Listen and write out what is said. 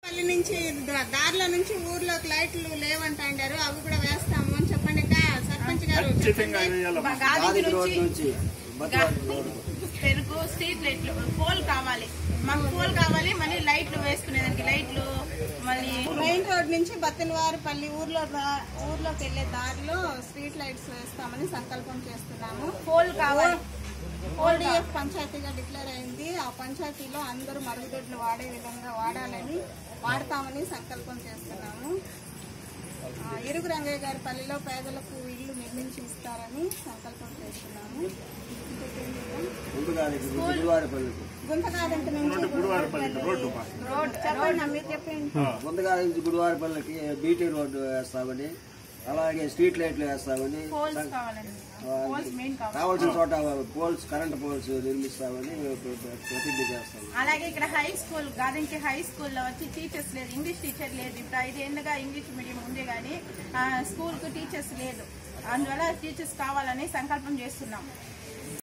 పల్లి నుంచి ద- దారిలో నుంచి ఊర్లోకి లైట్లు లేవంట అంటారు అవి కూడా వేస్తాము అని చెప్పండి అక్క. సర్పంచ్ గారు ఖచ్చితంగా చెప్పండి. వేయాలమ్మా గాదికి గాదికి రోడ్ నుంచి నుంచి బద్వాడి రోడ్ పెరుగు స్ట్రీట్ లైట్లు పోల్ కావాలి మాకు పోల్ కావాలి మళ్ళీ లైట్లు వేసుకునేదానికి లైట్లు మళ్ళీ మెయిన్ రోడ్ నుంచి బత్తలవారిపల్లి ఊర్లో దా- ఊర్లోకి వెళ్లే దారిలో స్ట్రీట్ లైట్స్ వేస్తామని సంకల్పం చేస్తున్నాము పోల్ కావాలి ఓడిఎఫ్ పంచాయతీగా డిక్లేర్ అయింది ఆ పంచాయతీలో అందరూ మరుగుదొడ్లు వాడే విధంగా వాడాలని వాడతామని సంకల్పం చేస్తున్నాము ఆ, ఇరుగు రంగయ్య గారి పల్లిలో పేదలకు ఇల్లు నిర్మించి ఇస్తారని సంకల్పం చేస్తున్నాము ముందుగా గుడివారిపల్లికి గుంతకాదంటి నుంచి గుడివారిపల్లికి రోడ్డు మా. రోడ్ చెప్పండి మీరు చెప్పండి ముందుగా నుంచి గుడివారిపల్లికి బీటీ రోడ్డు వేస్తామని అలాగే స్ట్రీట్ లైట్లు వేస్తామని పోల్స్ కావాలండి పోల్స్ మెయిన్ కావాలి కావాల్సిన చోట పోల్స్ కరెంట్ పోల్స్ నిర్మిస్తామని ప్రతిజ్ఞ చేస్తాము అలాగే ఇక్కడ హై స్కూల్ గాదించి హై స్కూల్లో వచ్చి టీచర్స్ లేదు ఇంగ్లీష్ టీచర్ లేదు ఇప్పుడు ఐదేళ్లుగా ఇంగ్లీష్ మీడియం ఉంది కానీ స్కూల్ కు టీచర్స్ లేదు అందువల్ల టీచర్స్ కావాలని సంకల్పం చేస్తున్నాం